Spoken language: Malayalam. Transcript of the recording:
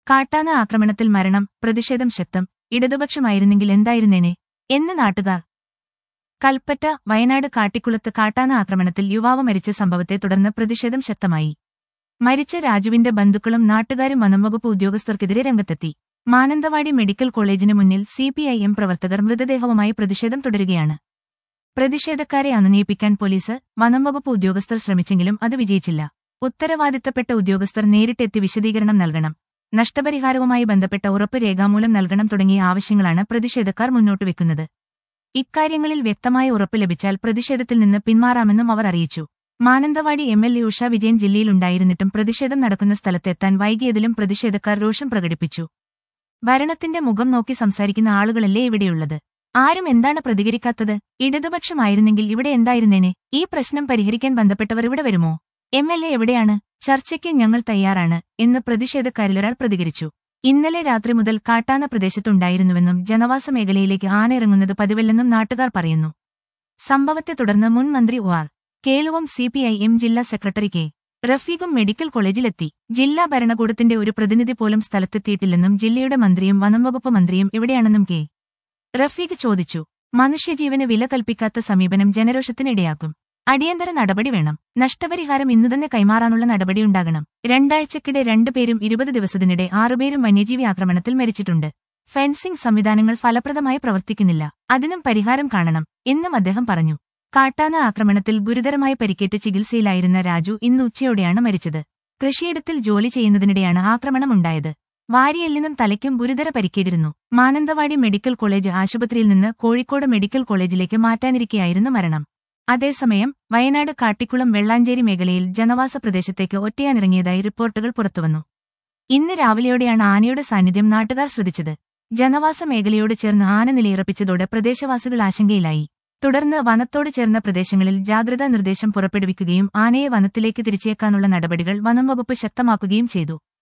കാട്ടാന ആക്രമണത്തിൽ മരണം പ്രതിഷേധം ശക്തം ഇടതുപക്ഷമായിരുന്നെങ്കിൽ എന്തായിരുന്നേനെ എന്ന് നാട്ടുകാർ കൽപ്പറ്റ വയനാട് കാട്ടിക്കുളത്ത് കാട്ടാന ആക്രമണത്തിൽ യുവാവ് മരിച്ച സംഭവത്തെ തുടർന്ന് പ്രതിഷേധം ശക്തമായി മരിച്ച രാജുവിന്റെ ബന്ധുക്കളും നാട്ടുകാരും വനംവകുപ്പ് ഉദ്യോഗസ്ഥർക്കെതിരെ രംഗത്തെത്തി മാനന്തവാടി മെഡിക്കൽ കോളേജിന് മുന്നിൽ സിപിഐഎം പ്രവർത്തകർ മൃതദേഹവുമായി പ്രതിഷേധം തുടരുകയാണ് പ്രതിഷേധക്കാരെ അനുനയിപ്പിക്കാൻ പോലീസ് വനംവകുപ്പ് ഉദ്യോഗസ്ഥർ ശ്രമിച്ചെങ്കിലും അത് വിജയിച്ചില്ല ഉത്തരവാദിത്തപ്പെട്ട ഉദ്യോഗസ്ഥർ നേരിട്ടെത്തി വിശദീകരണം നൽകണം നഷ്ടപരിഹാരവുമായി ബന്ധപ്പെട്ട ഉറപ്പ് രേഖാമൂലം നൽകണം തുടങ്ങിയ ആവശ്യങ്ങളാണ് പ്രതിഷേധക്കാർ മുന്നോട്ടുവെക്കുന്നത് ഇക്കാര്യങ്ങളിൽ വ്യക്തമായ ഉറപ്പ് ലഭിച്ചാൽ പ്രതിഷേധത്തിൽ നിന്ന് പിന്മാറാമെന്നും അവർ അറിയിച്ചു Mananthavady M L A Usha Vijayan ജില്ലയിലുണ്ടായിരുന്നിട്ടും പ്രതിഷേധം നടക്കുന്ന സ്ഥലത്തെത്താൻ വൈകിയതിലും പ്രതിഷേധക്കാർ രോഷം പ്രകടിപ്പിച്ചു ഭരണത്തിന്റെ മുഖം നോക്കി സംസാരിക്കുന്ന ആളുകളല്ലേ ഇവിടെയുള്ളത് ആരും എന്താണ് പ്രതികരിക്കാത്തത് ഇടതുപക്ഷമായിരുന്നെങ്കിൽ ഇവിടെ എന്തായിരുന്നേനെ ഈ പ്രശ്നം പരിഹരിക്കാൻ ബന്ധപ്പെട്ടവർ ഇവിടെ വരുമോ എം എൽ എ എവിടെയാണ് ചർച്ചയ്ക്ക് ഞങ്ങൾ തയ്യാറാണ് എന്ന് പ്രതിഷേധക്കാരിലൊരാൾ പ്രതികരിച്ചു ഇന്നലെ രാത്രി മുതൽ കാട്ടാന പ്രദേശത്തുണ്ടായിരുന്നുവെന്നും ജനവാസ മേഖലയിലേക്ക് ആന ഇറങ്ങുന്നത് പതിവല്ലെന്നും നാട്ടുകാർ പറയുന്നു സംഭവത്തെ തുടർന്ന് മുൻ മന്ത്രി ഒ ആർ കേളുവും സിപിഐഎം ജില്ലാ സെക്രട്ടറി കെ റഫീഖും മെഡിക്കൽ കോളേജിലെത്തി ജില്ലാ ഭരണകൂടത്തിന്റെ ഒരു പ്രതിനിധി പോലും സ്ഥലത്തെത്തിയിട്ടില്ലെന്നും ജില്ലയുടെ മന്ത്രിയും വനംവകുപ്പ് മന്ത്രിയും എവിടെയാണെന്നും കെ റഫീഖ് ചോദിച്ചു മനുഷ്യജീവന് വില കൽപ്പിക്കാത്ത സമീപനം ജനരോഷത്തിനിടയാക്കും അടിയന്തര നടപടി വേണം നഷ്ടപരിഹാരം ഇന്നുതന്നെ കൈമാറാനുള്ള നടപടിയുണ്ടാകണം രണ്ടാഴ്ചക്കിടെ രണ്ടുപേരും ഇരുപത് ദിവസത്തിനിടെ ആറുപേരും വന്യജീവി ആക്രമണത്തിൽ മരിച്ചിട്ടുണ്ട് ഫെൻസിംഗ് സംവിധാനങ്ങൾ ഫലപ്രദമായി പ്രവർത്തിക്കുന്നില്ല അതിനും പരിഹാരം കാണണം എന്നും അദ്ദേഹം പറഞ്ഞു കാട്ടാന ആക്രമണത്തിൽ ഗുരുതരമായി പരിക്കേറ്റ് ചികിത്സയിലായിരുന്ന രാജു ഇന്ന് ഉച്ചയോടെയാണ് മരിച്ചത് കൃഷിയിടത്തിൽ ജോലി ചെയ്യുന്നതിനിടെയാണ് ആക്രമണമുണ്ടായത് വാരിയെല്ലിനും തലയ്ക്കും ഗുരുതര പരിക്കേറ്റിരുന്നു മാനന്തവാടി മെഡിക്കൽ കോളേജ് ആശുപത്രിയിൽ നിന്ന് കോഴിക്കോട് മെഡിക്കൽ കോളേജിലേക്ക് മാറ്റാനിരിക്കെയായിരുന്നു മരണം അതേസമയം വയനാട് കാട്ടിക്കുളം വെള്ളാഞ്ചേരി മേഖലയിൽ ജനവാസ പ്രദേശത്തേക്ക് ഒറ്റയാനിറങ്ങിയതായി റിപ്പോർട്ടുകൾ പുറത്തുവന്നു ഇന്ന് രാവിലെയോടെയാണ് ആനയുടെ സാന്നിധ്യം നാട്ടുകാർ ശ്രദ്ധിച്ചത് ജനവാസ മേഖലയോട് ചേർന്ന് ആന നിലയുറപ്പിച്ചതോടെ പ്രദേശവാസികൾ ആശങ്കയിലായി തുടർന്ന് വനത്തോട് ചേർന്ന പ്രദേശങ്ങളിൽ ജാഗ്രതാ നിർദ്ദേശം പുറപ്പെടുവിക്കുകയും ആനയെ വനത്തിലേക്ക് തിരിച്ചേക്കാനുള്ള നടപടികൾ വനംവകുപ്പ് ശക്തമാക്കുകയും ചെയ്തു